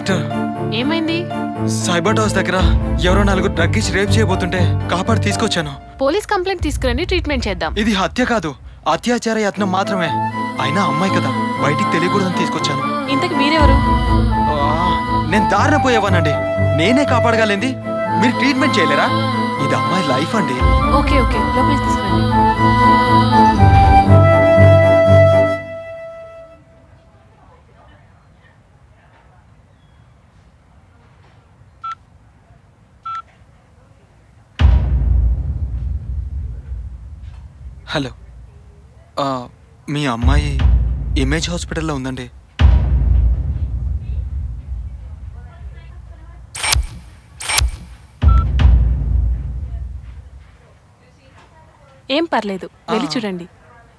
Doctor ఏమైంది cyber house దగ్గర ఎవరో నలుగురు డ్రగ్ ఇచ్చి రేప్ చేయబోతుంటే కాపాడి తీసుకొచ్చాను పోలీస్ కంప్లైంట్ తీసుకురండి ట్రీట్మెంట్ చేద్దాం ఇది హత్య కాదు అత్యాచార యత్నం మాత్రమే అయినా అమ్మాయి కదా బయటికి తెలియకూడదని తీసుకొచ్చాను ఇంతకు మీరెవరు ఆ, నేను దారిన పోయేవానండి నేనే కాపాడగలింది మీరు ట్రీట్మెంట్ చేయలేరా ఇది అమ్మాయి లైఫ్ అండి ఓకే ఓకే లోపలికి తీసుకురండి హలో ఆ, మీ అమ్మాయి ఇమేజ్ హాస్పిటల్లో ఉందండి ఏం పర్లేదు వెళ్ళి ఆ. చూడండి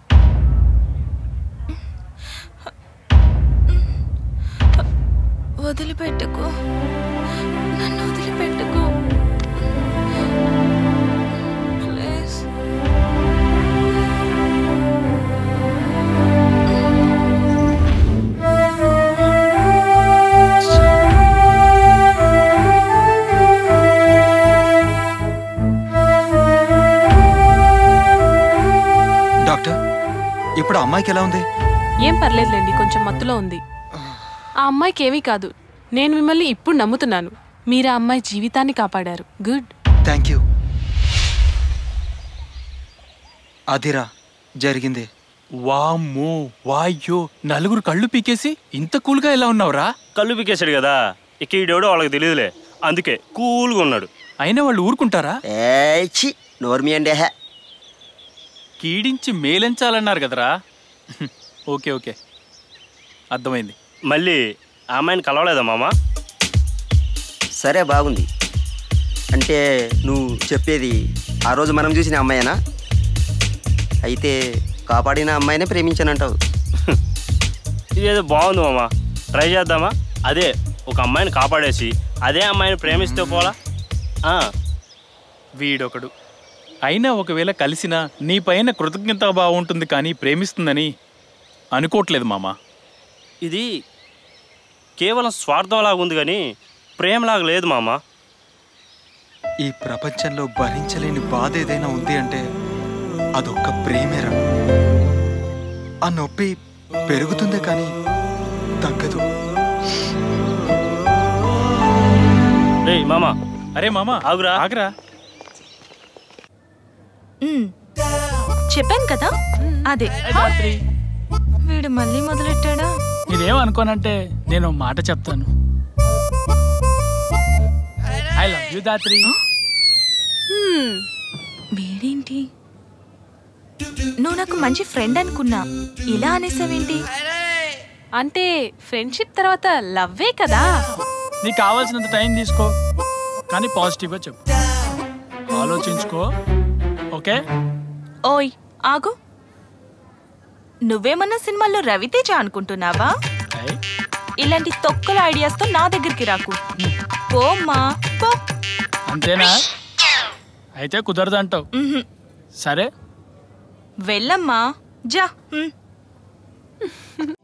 వదిలిపెట్టుకో నన్ను వదిలిపెట్టుకో ప్లీజ్ డాక్టర్ ఇప్పుడు అమ్మాయికి ఎలా ఉంది ఏం పర్లేదులేండి కొంచెం మత్తులో ఉంది ఆ అమ్మాయికి ఏమీ కాదు నేను మిమ్మల్ని ఇప్పుడు నమ్ముతున్నాను మీరు ఆ అమ్మాయి జీవితాన్ని కాపాడారు గుడ్ థ్యాంక్ యూ అదిరా జరిగింది వామ్మో వాయ్యో నలుగురు కళ్ళు పీకేసి ఇంత కూల్గా ఎలా ఉన్నావురా కళ్ళు పీకేశాడు కదా ఇక ఈడెవడో వాళ్ళకి తెలియదులే అందుకే కూల్గా ఉన్నాడు అయినా వాళ్ళు ఊరుకుంటారా ఏచి నోర్మి అండి హే కీడించి మేలెంచాలన్నారు కదరా ఓకే ఓకే అర్థమైంది మళ్ళీ ఆ అమ్మాయిని కలవలేదా మామ సరే బాగుంది అంటే నువ్వు చెప్పేది ఆ రోజు మనం చూసిన అమ్మాయేనా అయితే కాపాడిన అమ్మాయినే ప్రేమించానంటావు ఇదేదో బాగుంది మామ ట్రై చేద్దామా అదే ఒక అమ్మాయిని కాపాడేసి అదే అమ్మాయిని ప్రేమిస్తే పోలా ఆ, వీడొకడు అయినా ఒకవేళ కలిసినా నీ పైన కృతజ్ఞతాభావం ఉంటుంది కానీ ప్రేమిస్తుందని అనుకోవట్లేదు మామ ఇది కేవలం స్వార్థంలాగా ఉంది కానీ ప్రేమలాగా లేదు మామ ఈ ప్రపంచంలో భరించలేని బాధ ఏదైనా ఉంది అంటే అదొక్క ప్రేమేరా ఆ నొప్పి పెరుగుతుందే కానీ తగ్గదు రే మామ అరే మామ ఆగురా. ఆగరా మ్. చెప్పాను కదా అదే వీడు మళ్ళీ మొదలెట్టాడా మీరేం అనుకోనంటే నేను ఓ మాట చెప్తాను ఐ లవ్ యూ దాత్రి హ్మ్, వీడేంటి నువ్వు నాకు మంచి ఫ్రెండ్ అనుకున్నా ఇలా అనేసావేంటి అంటే ఫ్రెండ్షిప్ తర్వాత లవ్వే కదా నీకు కావాల్సినంత టైం తీసుకో కానీ పాజిటివ్గా చెప్పు ఆలోచించుకో ఓకే ఓయ్ ఆగు నువ్వేమన్నా సినిమాల్లో రవితేజ అనుకుంటున్నావా ఐ ఇలాంటి తొక్కల ఐడియాస్తో నా దగ్గరికి రాకు పోమ్మా పో అంతేనా అయితే కుదరదంటావు మ్హూ. సరే వెళ్ళమ్మా జా మ్.